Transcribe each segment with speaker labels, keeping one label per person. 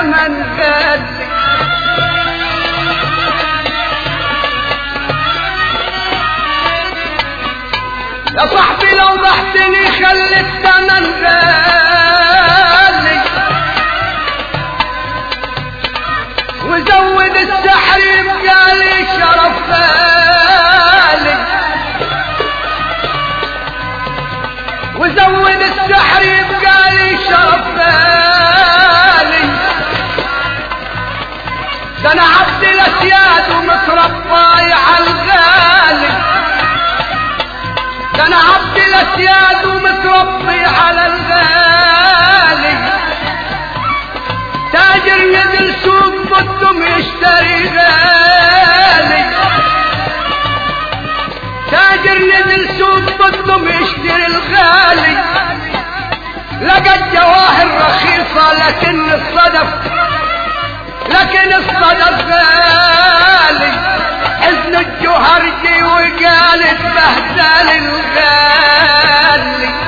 Speaker 1: الزمن قال يا صاحبي لو ضحتني خلي الزمن غالي وزود السحر يبقى لي شرف غالي وزود السحر يبقى لي شرف غالي ده انا عبد الاسياد ومتربي على الغالي ده انا عبد الاسياد ومتربي على الغالي تاجر نزل سوق بدهم يشتري غالي تاجر نزل سوق بدهم يشتري الغالي لقى الجواهر رخيصة لكن الصدف لكن الصدف غالي حزن الجوهرجي وقال اتبهدل الغالي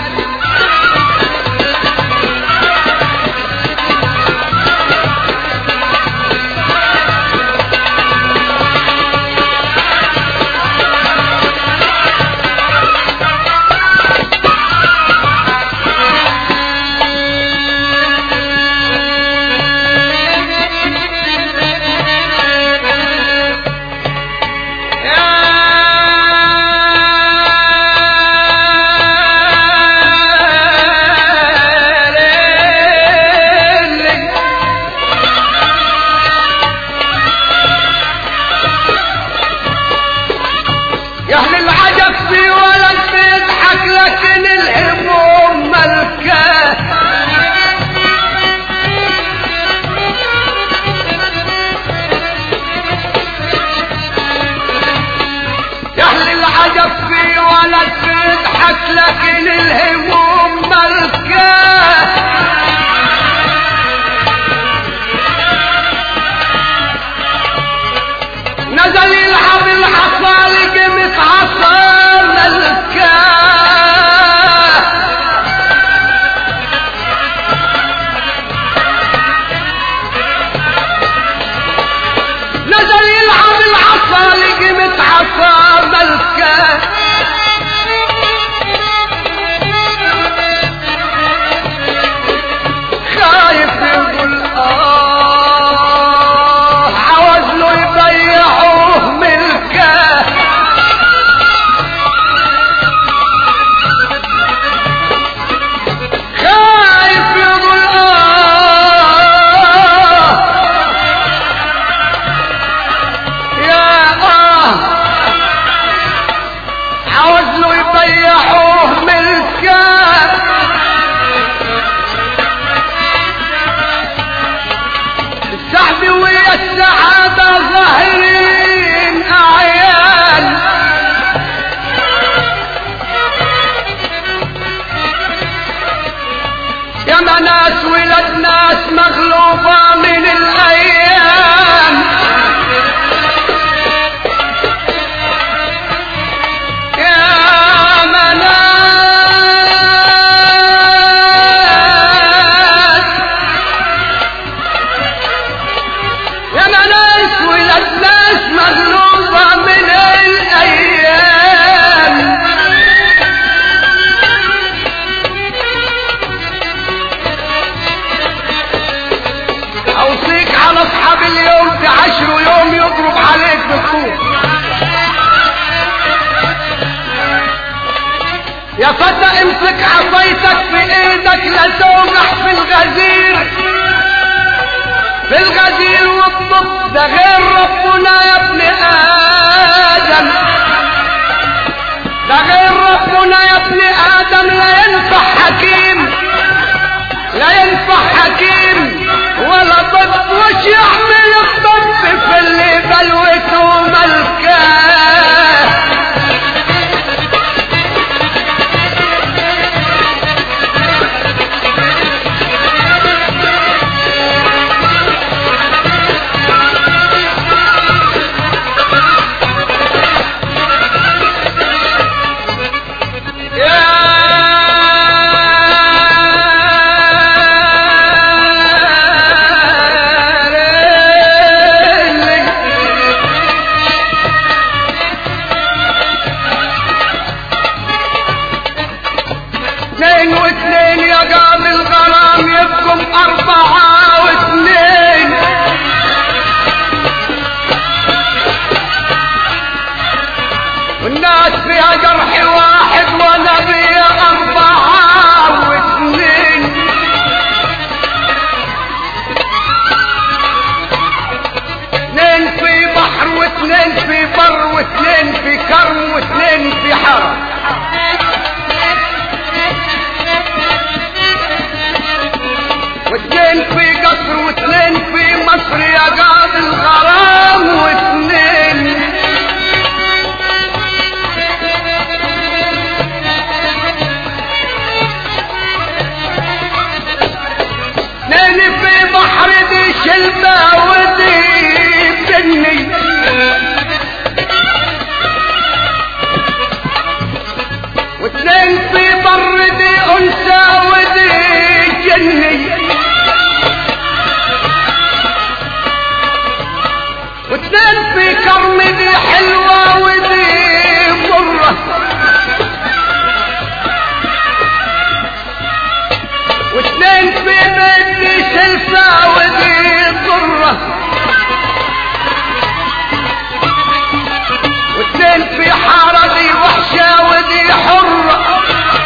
Speaker 1: يا اهل العجب في ولد بيضحك لكن الهموم ملكه يا اهل العجب في ولد بيضحك لكن الهموم ملكه نزل يلعب العصا لقمة عصا ملكه نزل يلعب العصا لقمة عصا ملكه خايف يقول آه عاوز له يبيعوه ملكه خايف يقول آه يا آه عاوز له يبيعوه ملكه السحب ويا السعادة ظاهرين أعيان يا ناس ولاد ناس مغلوبة من الأيام يا مناس يا ناس ولاد ناس مغلوبة من الأيام أوصيك على أصحاب اليوم تعشروا يوم يضرب عليك بالطول يا فتى امسك عصايتك في ايدك لا توقع في الغزير في الغزير والطب ده غير ربنا يا ابن ادم ده غير ربنا يا ابن ادم لا ينفع حكيم لا ينفع حكيم ولا طب وش يعمل الطب في اللي بلوته ملكاه يا منكم أربعة واثنين والناس فيها جرح واحد وانا بيا أربعة واثنين اثنين في بحر واثنين في بر واثنين في كرم واثنين في حرم واثنين في قصر واثنين في مصر يا قاضي الغرام واثنين اثنين في بحر دي شلبة ودي بني واثنين في بر دي انثى ودي جني واثنين في كرم دي حلوة ودي مرة واثنين في بيت دي سلفة ودي ضرة واثنين في حارة دي وحشة ودي حرة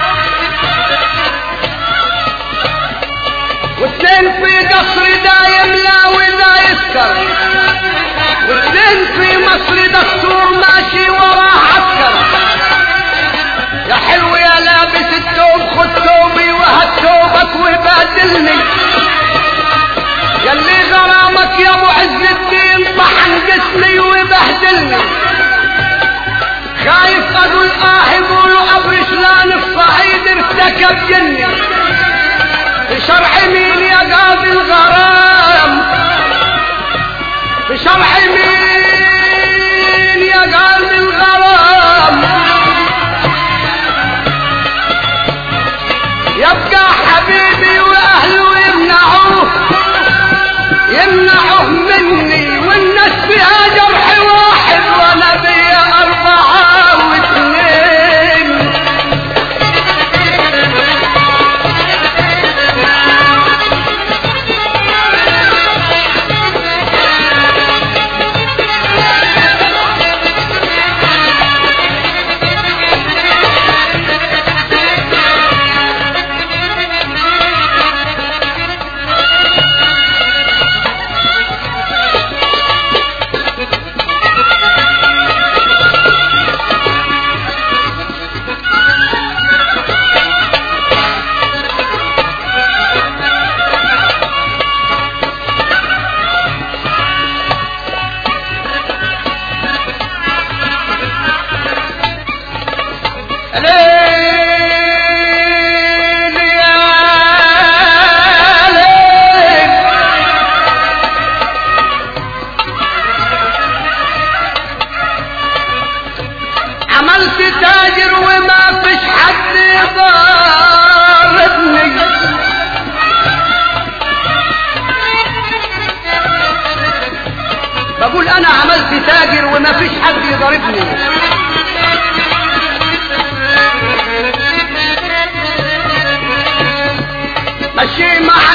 Speaker 1: واثنين في قصر دا يملى ودا يسكر واثنين في مصر دستور ماشي وراه عسكر يا حلو يا لابس الثوب خد ثوبي وهات ثوبك وبادلني يا اللي غرامك يا ابو عز الدين طحن جسمي وبهدلني خايف اقول اه يقولوا ابو شلان الصعيد ارتكب جني في شرح مين يا قاضي الغرام في شرح مين يا قاضي الغرام يبقى حبيبي واهله يمنعوه يمنعوه مني والناس فيها جرح واحد وانا بيا اربعة واثنين ليل يا ليل عملت تاجر وما فيش حد يضاربني بقول انا عملت تاجر وما فيش حد يضاربني مشي مع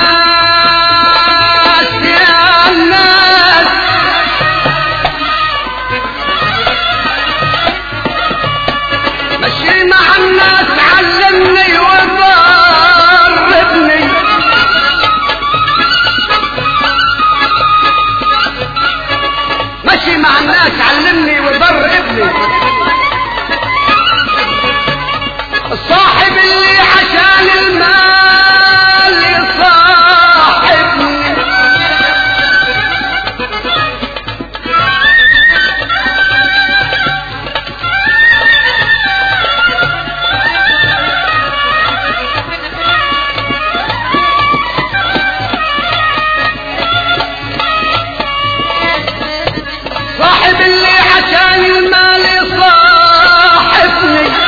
Speaker 1: الناس يا الناس مشي مع الناس علمني وضربني مشي مع الناس علمني وضربني الصاحب اللي عشان المال يصاحبني صاحب اللي عشان المال يصاحبني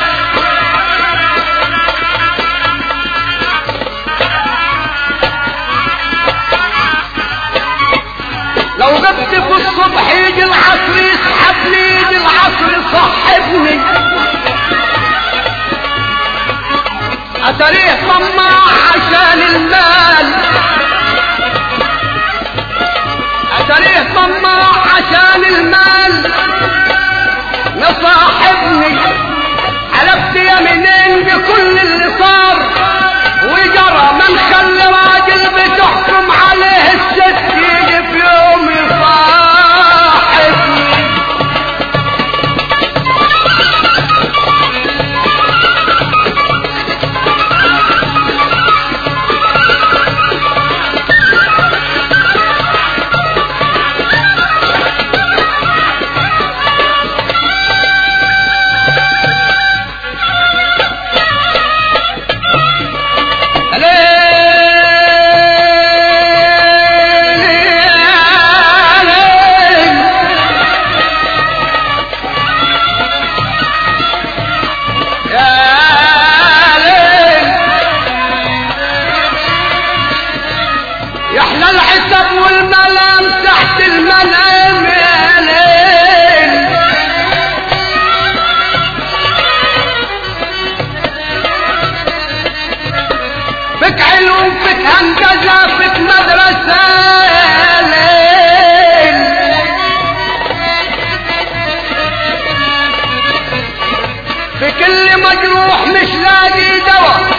Speaker 1: لو غبت في الصبح يجي العصر يسحبني يجي العصر يصحبني اتريه طماع عشان المال اتريه طماع عشان المال نصاحبني حلفت يمينين بكل اللي صار وجرى ما نخلي راجل بتحكم عليه الست يجي في يوم يصاحبني يحلى الحساب والملام تحت المنام يا ليل فيك علوم فيك هندسة فيك مدرسة يا ليل في كل مجروح مش لاقي دواء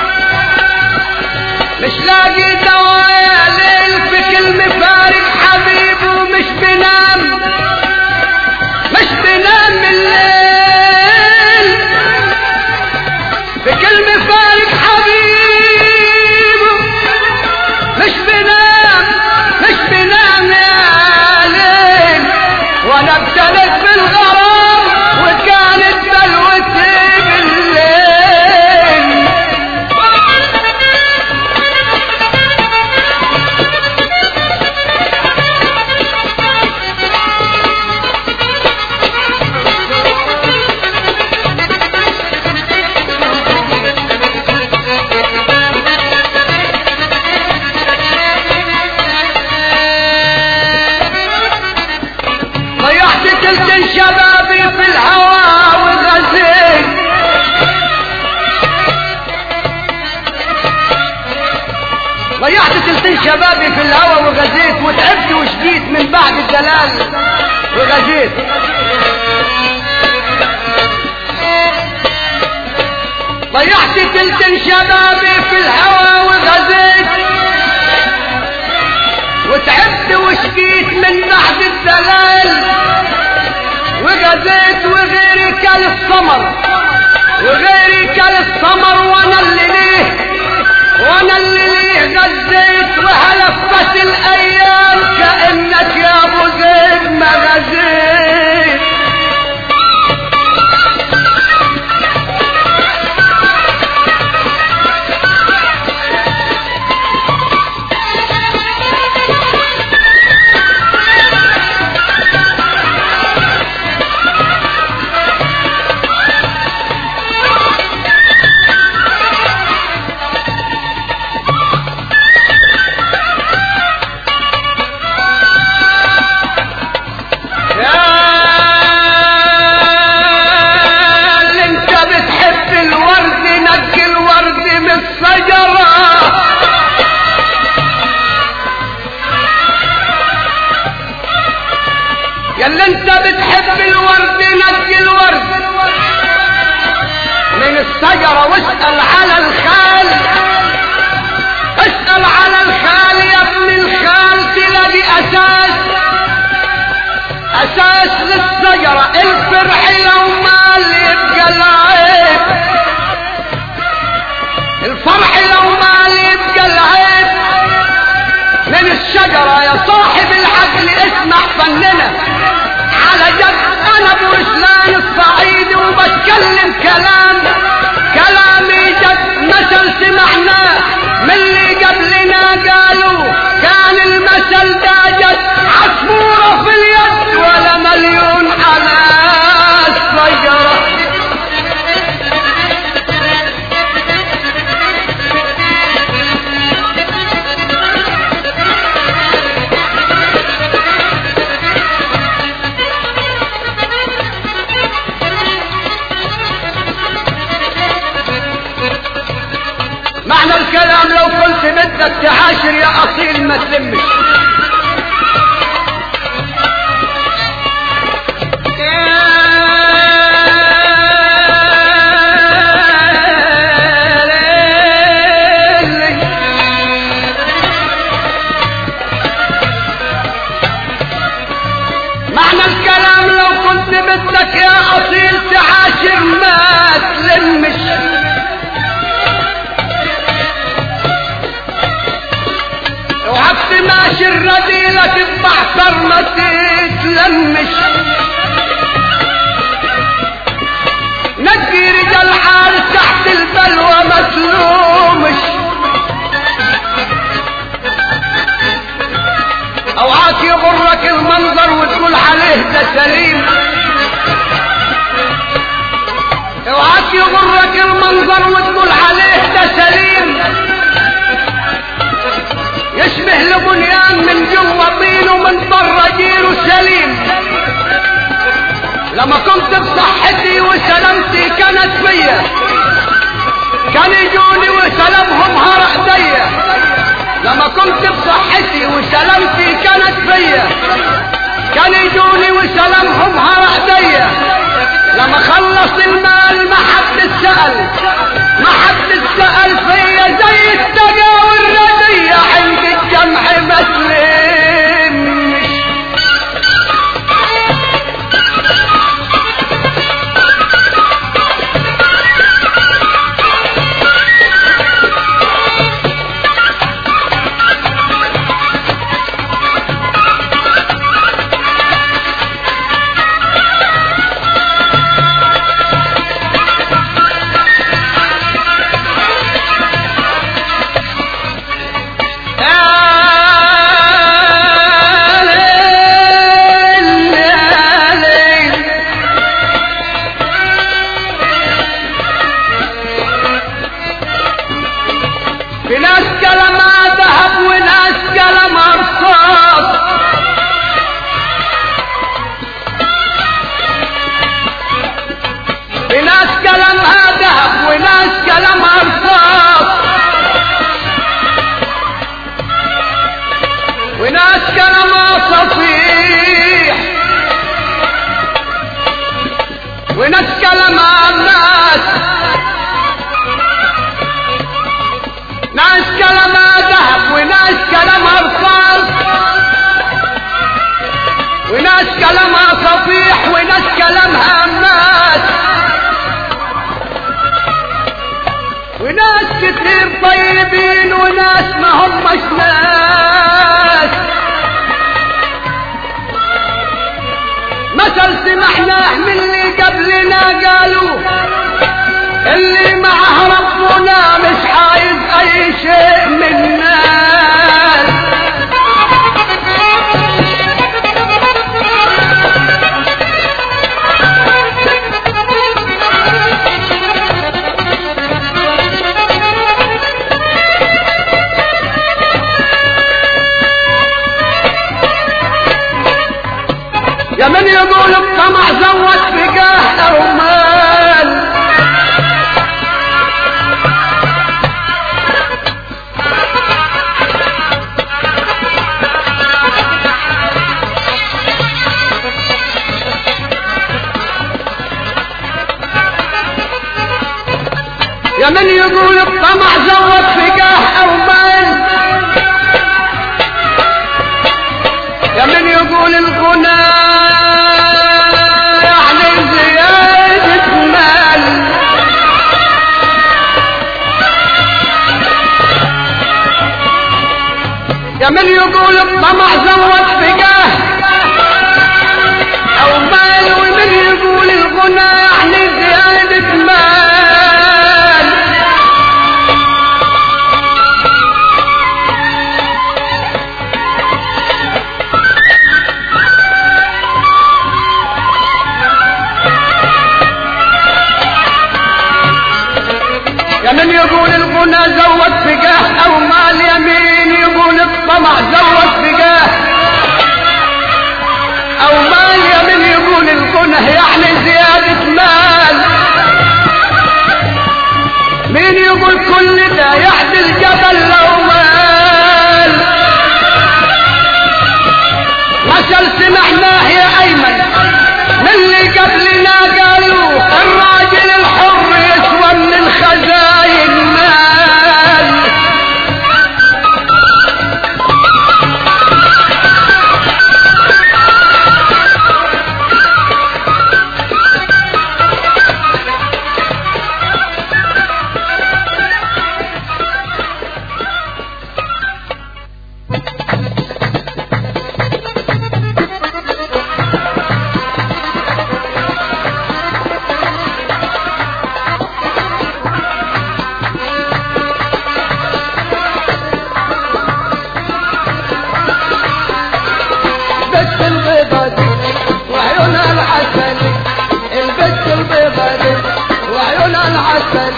Speaker 1: مش لاقي دواء يا ليل في كل مفارق حبيبه مش بنام مش بنام الليل في كل مفارق حبيبه مش بنام مش بنام يا ليل وانا ابتلت بالغرام وكانت بلوتي بالليل ضيعت تلت شبابي في الهوى وغزيت ضيعت تلتين شبابي في الهوى وغزيت وتعبت وشقيت من بعد الدلال وغزيت ضيعت تلتين شبابي في الهوى وغزيت وتعبت وشقيت من بعد الدلال وغزيت وغيري كل الثمر وغيري كل الثمر وانا اللي ليه وانا اللي ليه غزيت وهلفت الايام كانك يا ابو زيد ما غزيت يا اللي انت بتحب الورد نقي الورد من الشجرة يا اللي انت بتحب الورد نقي الورد من الشجرة واسأل على الخال اسأل على الخال يا ابن الخال تلاقي اساس اساس للشجرة الفرح لو ما يبقى العيب الفرح لو ما يبقى العيب من الشجرة يا صاحب العقل اسمع فننا على جد انا ابو رسلان الصعيدي وبتكلم كلام كلامي جد مثل سمعناه من اللي قبلنا قالوا كان المثل ده جد عصفورة في اليد ولا مليون على الشجرة معنى الكلام لو كنت بدك تعاشر يا اصيل ما تلمش معنى الكلام لو كنت بدك يا اصيل تعاشر ما تلمش اوعك تماشي الرذيلة تتبعثر ما تتلمش نجي رجال حال تحت البلوى ما تلومش اوعاك يغرك المنظر وتقول عليه ده سليم اوعاك يغرك المنظر وتقول عليه ده سليم يشبه لبنيان من جوا طين ومن برا جيله سليم لما كنت بصحتي وسلامتي كانت فيا كان يجوني وسلامهم هرق ديا لما كنت بصحتي وسلامتي كانت فيا كان يجوني وسلامهم هرق ديا لما خلص المال ما حد سأل ما حد سأل فيا زي التقى والردية عند الجمع مسلمش في ناس كلمة ذهب وناس كلمة رصاص في ناس كلمها ذهب وناس كلمها رصاص وناس كلمها صفيح وناس كلمها الناس ناس كلمها ذهب وناس كلمها رصاص وناس كلمها صفيح وناس كلمها الناس وناس كتير طيبين وناس ما همش ناس مثل سمعناه من اللي قبلنا قالوا اللي معه ربنا مش عايز اي شيء من الناس يا من يقول الطمع زود بقاه او مال يا من يقول الطمع زود فقاه او مال يا من يقول الغنى يعني زيادة مال يا من يقول الطمع زود فقاه او مال ومن يقول الغنى يعني زيادة مال يا من يقول الغنى زود فقاه او مال يمين يقول الطمع زود فقاه او مال يمين يقول الغنى يعني زيادة مال مين يقول كل ده يعني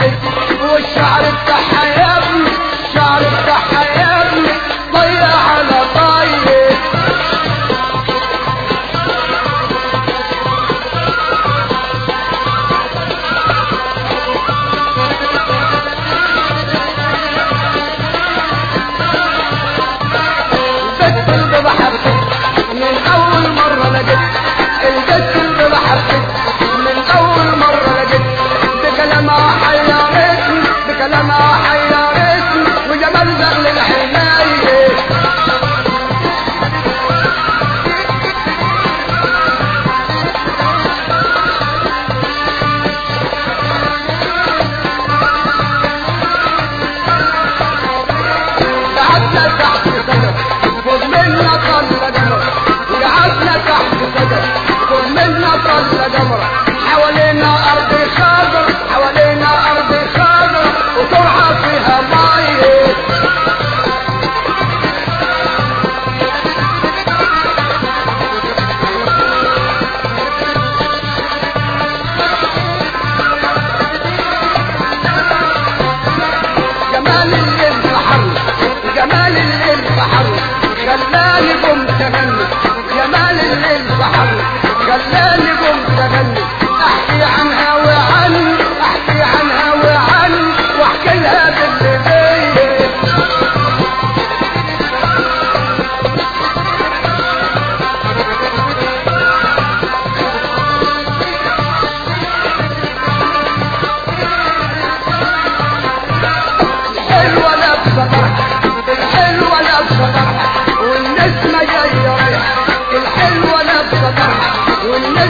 Speaker 1: حلو والشعر بتاعها يا ابني الشعر بتاعها يا ابني طير على طير البت اللي بحبك من اول مرة لقيت البت اللي بحبك من اول مرة لقيت بكلامها حيرتني بكلامها حيرتني وجمال دخل الحناية قعدنا تحت شجر خد منا طل جمرة قعدنا تحت شجر خد منا طل جمرة حوالينا أرض خضر حوالينا أرض خضر وترعى فيها مية جمال الليل بحر جمال الليل بحر خلاني قمت اغني جمال الليل بحر خلاني قمت اغني احكي عنها وعن احكي عنها وعن واحكي لها باللي بيه الحلوة لابسة طرحة الحلوة لابسة طرحة والنسمة جاية رايحة الحلوة لابسة طرحة والنسمة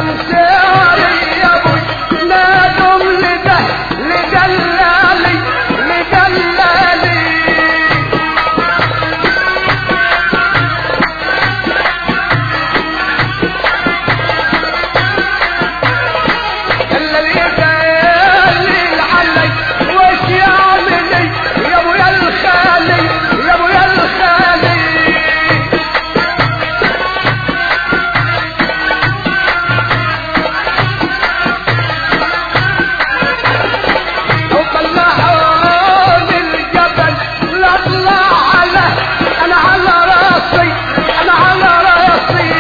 Speaker 1: رخصهم سعري يا ابوي نادم لده لدلالي لدلالي الا اللي يدلل علي وش يعملي يا ابويا الخالي يا ابويا الخالي وطلعوني الجبل لا اطلع على انا على راسي انا على راسي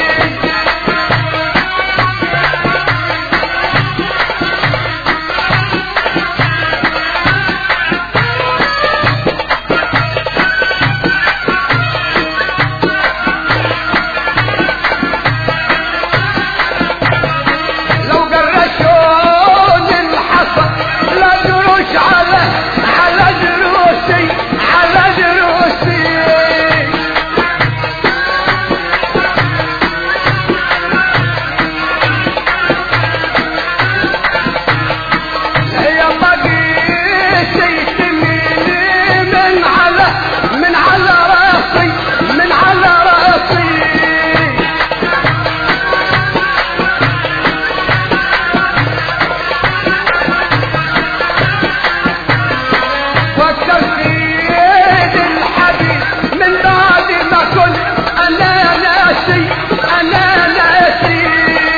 Speaker 1: لو قرشوني الحصى لا دروش على على دروسي على دروسي هي بقيتي تميلي من على من على راسي من على راسي فكر في ايد الحبيب من بعد ما كنت انا ناسي انا ناسي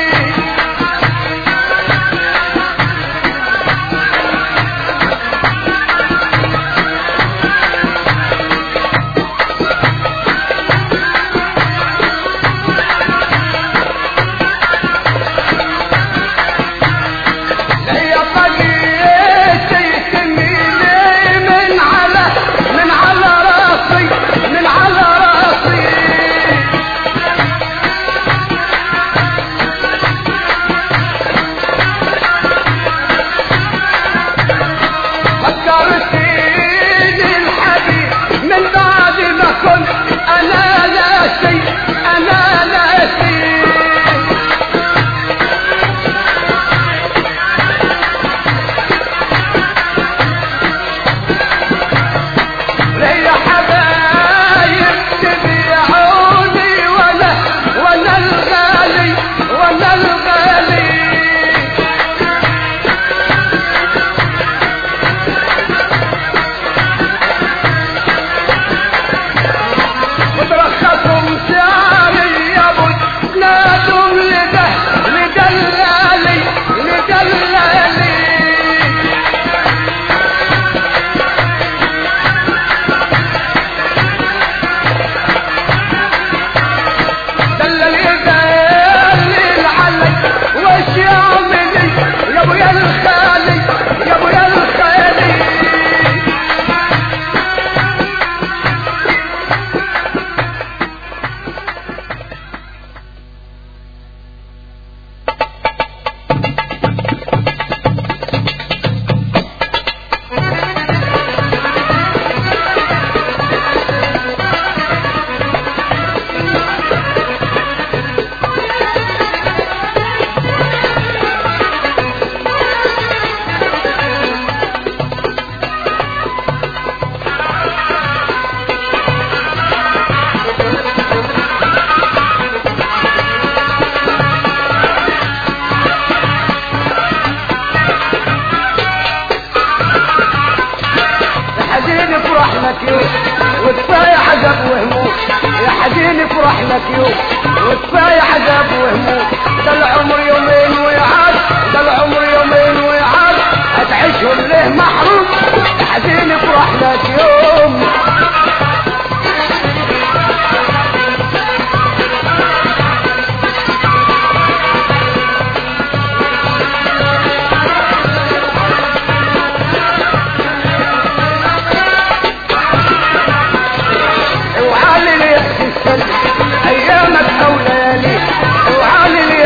Speaker 1: هي بقيتي تميلي من على من على راسي من على راسي فكرتيني الحبيب من بعد ما كنت انا ناسي انا ناسي ليا حبايب تبيعوني وانا وانا الغالي وانا الغالي وترخصهم سعري يا ابو نادم لده لدلالي لدلالي دلل يدلل علي وش يعملي يا ابويا الخالي يا ابويا الخالي يا حزين افرح لك يوم وكفايه عذاب وهموم يا حزين افرح لك يوم وكفايه عذاب وهموم ده العمر يومين ويعاد ده العمر يومين ويعاد هتعيشهم ليه محروم يا حزين افرح لك يوم اوعى لي ليحكي السنة ايامك او ليالي اوعى لي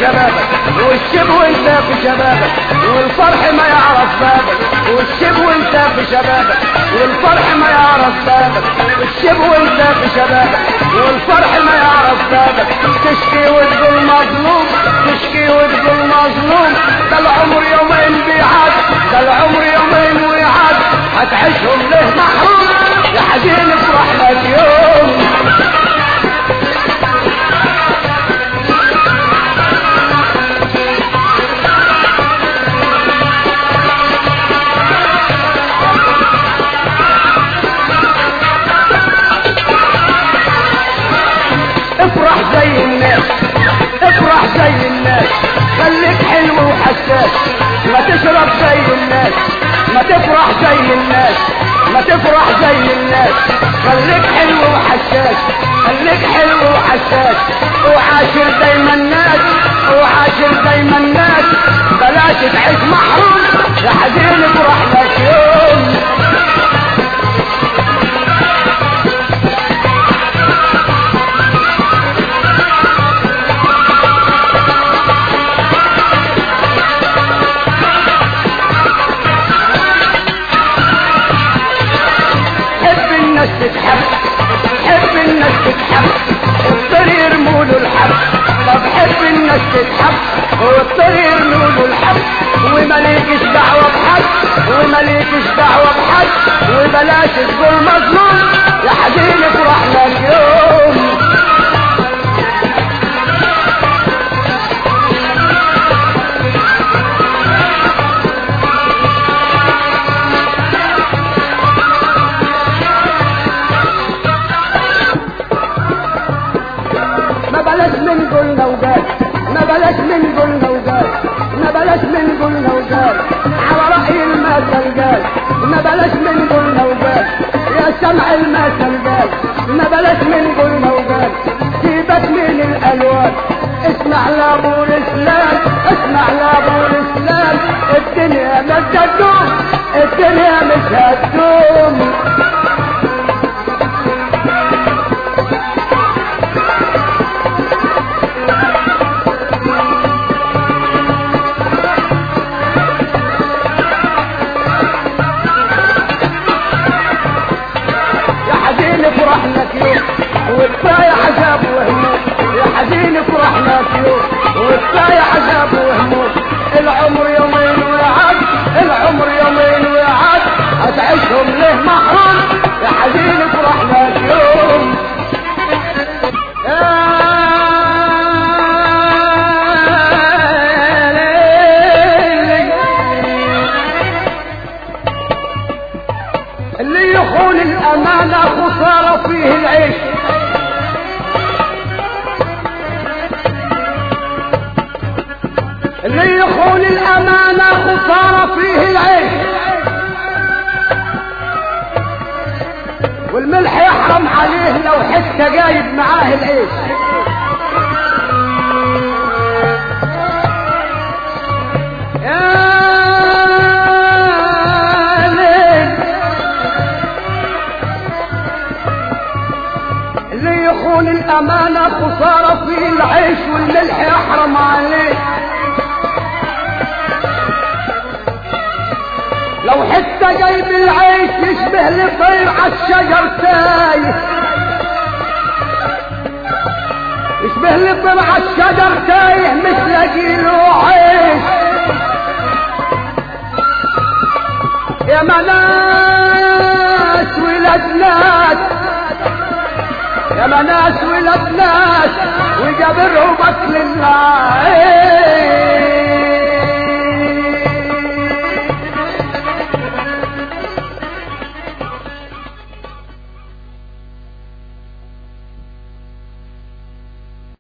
Speaker 1: شبابك والشب وانت في شبابك والفرح ما يعرف بابك والشب وانت في شبابك والفرح ما يعرف بابك والشب وانت في شبابك والفرح ما يعرف بابك تشكي وتقول مظلوم تشكي وتقول مظلوم ده العمر يومين بيعاد ده العمر يومين ويعاد هتعيشهم ليه محروم يا حزين افرح لك يوم افرح زي الناس افرح زي الناس خليك حلو وحساس ما تشرب زي الناس ما تفرح زي الناس ما تفرح زي الناس خليك حلو وحساس خليك حلو وحساس وعاشر دايما الناس وعاشر دايما الناس بلاش تعيش محروم يا حزين افرح لك يوم حب الناس تتحب حب الناس تتحب والطير يرموا له الحب طب حب الناس تتحب والطير يرموا له الحب ومليكش دعوة بحد ومليكش دعوة بحد وبلاش تقول مظلوم يا حزين افرح لك يوم ما بلاش من قلنا وقال ما بلاش من قلنا وقال ما بلاش من قلنا وقال على رأي المثل قال ما بلاش من قلنا وقال يا سمع المثل قال ما بلاش من قلنا وقال سيبك من الألوان اسمع لابو الإسلام اسمع لابو الإسلام الدنيا مش هتدوم الدنيا مش هتدوم يا حزين افرح لك يوم وكفايه عذاب وهموم يا حزين افرح لك يوم وكفايه عذاب وهموم العمر يومين ويعاد العمر يومين ويعاد هتعيشهم ليه محروم يا حزين افرح لك يوم يا ليلي اللي يخون الأمانة خسارة فيه العيش اللي يخون الأمانة خسارة فيه العيش والملح يحرم عليه لو حتى جايب معاه العيش يا ليل اللي يخون الأمانة خسارة في العيش والملح يحرم عليه لو حتى جايب العيش يشبه لطير عالشجر تايه يشبه لطير عالشجر تايه مش لاقي له عيش يا مناس ولاد ناس يا مناس ولاد ناس وجابرهم اكل الناس